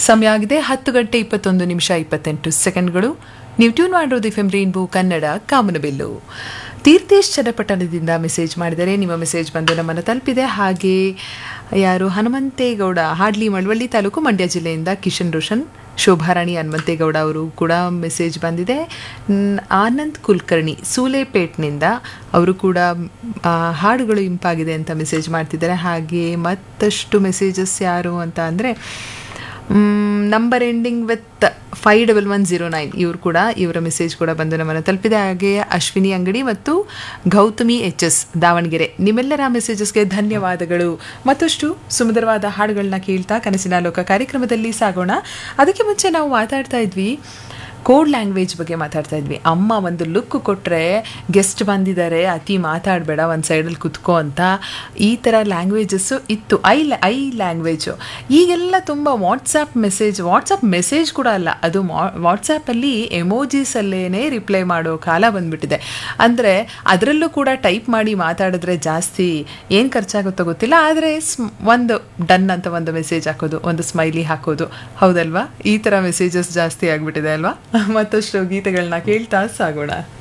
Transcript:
ಸಮಯ ಆಗಿದೆ ಹತ್ತು ಗಂಟೆ ಇಪ್ಪತ್ತೊಂದು ನಿಮಿಷ ಇಪ್ಪತ್ತೆಂಟು ಸೆಕೆಂಡ್ಗಳು ನೀವು ಟ್ಯೂನ್ ಮಾಡಿರೋದು ಎಫ್ ಎಂ ರೈನ್ಬೋ ಕನ್ನಡ ಕಾಮನಬಿಲ್ಲು ತೀರ್ಥೇಶ್ ಚನ್ನಪಟ್ಟಣದಿಂದ ಮೆಸೇಜ್ ಮಾಡಿದರೆ ನಿಮ್ಮ ಮೆಸೇಜ್ ಬಂದು ನಮ್ಮನ್ನು ತಲುಪಿದೆ ಹಾಗೆ ಯಾರು ಹನುಮಂತೇಗೌಡ ಹಾಡ್ಲಿ ಮಳವಳ್ಳಿ ತಾಲೂಕು ಮಂಡ್ಯ ಜಿಲ್ಲೆಯಿಂದ ಕಿಶನ್ ರೋಷನ್ ಶೋಭಾರಾಣಿ ಹನುಮಂತೇಗೌಡ ಅವರು ಕೂಡ ಮೆಸೇಜ್ ಬಂದಿದೆ ನ್- ಆನಂದ್ ಕುಲಕರ್ಣಿ ಸೂಲೆಪೇಟ್ನಿಂದ ಅವರು ಕೂಡ ಆ, ಹಾಡುಗಳು ಇಂಪಾಗಿದೆ ಅಂತ ಮೆಸೇಜ್ ಮಾಡ್ತಿದ್ದಾರೆ ಹಾಗೆ ಮತ್ತಷ್ಟು ಮೆಸೇಜಸ್ ಯಾರು ಅಂತ ಅಂದರೆ number ending with five double one zero nine ಇವರು ಕೂಡ ಇವರ ಮೆಸೇಜ್ ಕೂಡ ಬಂದು ನಮ್ಮನ್ನು ತಲುಪಿದೆ ಹಾಗೆ ಅಶ್ವಿನಿ ಅಂಗಡಿ ಮತ್ತು ಗೌತಮಿ ಎಚ್ ಎಸ್ ದಾವಣಗೆರೆ ನಿಮ್ಮೆಲ್ಲರ ಮೆಸೇಜಸ್ಗೆ ಧನ್ಯವಾದಗಳು ಮತ್ತಷ್ಟು ಸುಮಧುರವಾದ ಹಾಡುಗಳನ್ನ ಕೇಳ್ತಾ ಕನಸಿನ ಲೋಕ ಕಾರ್ಯಕ್ರಮದಲ್ಲಿ ಸಾಗೋಣ ಅದಕ್ಕೆ ಮುಂಚೆ ನಾವು ಮಾತಾಡ್ತಾ ಇದ್ವಿ ಕೋಡ್ ಲ್ಯಾಂಗ್ವೇಜ್ ಬಗ್ಗೆ ಮಾತಾಡ್ತಾ ಇದ್ವಿ ಅಮ್ಮ ಒಂದು ಲುಕ್ ಕೊಟ್ಟರೆ ಗೆಸ್ಟ್ ಬಂದಿದ್ದಾರೆ ಅತಿ ಮಾತಾಡಬೇಡ ಒಂದು ಸೈಡಲ್ಲಿ ಕುತ್ಕೋ ಅಂತ ಈ ಥರ ಲ್ಯಾಂಗ್ವೇಜಸ್ಸು ಇತ್ತು ಐ ಐ ಲ್ಯಾಂಗ್ವೇಜು ಈಗೆಲ್ಲ ತುಂಬ ವಾಟ್ಸಪ್ ಮೆಸೇಜ್ ವಾಟ್ಸಪ್ ಮೆಸೇಜ್ ಕೂಡ ಅಲ್ಲ ಅದು ವಾಟ್ಸಪ್ಪಲ್ಲಿ ಎಮೋಜೀಸಲ್ಲೇ ರಿಪ್ಲೈ ಮಾಡೋ ಕಾಲ ಬಂದ್ಬಿಟ್ಟಿದೆ ಅಂದರೆ ಅದರಲ್ಲೂ ಕೂಡ ಟೈಪ್ ಮಾಡಿ ಮಾತಾಡಿದ್ರೆ ಜಾಸ್ತಿ ಏನು ಖರ್ಚಾಗುತ್ತೋ ಗೊತ್ತಿಲ್ಲ ಆದರೆ ಒಂದು ಡನ್ ಅಂತ ಒಂದು ಮೆಸೇಜ್ ಹಾಕೋದು ಒಂದು ಸ್ಮೈಲಿ ಹಾಕೋದು ಹೌದಲ್ವಾ ಈ ಥರ ಮೆಸೇಜಸ್ ಜಾಸ್ತಿ ಆಗಿಬಿಟ್ಟಿದೆ ಅಲ್ವಾ ಮತ್ತಷ್ಟು ಗೀತೆಗಳನ್ನ ಕೇಳ್ತಾ ಸಾಗೋಣ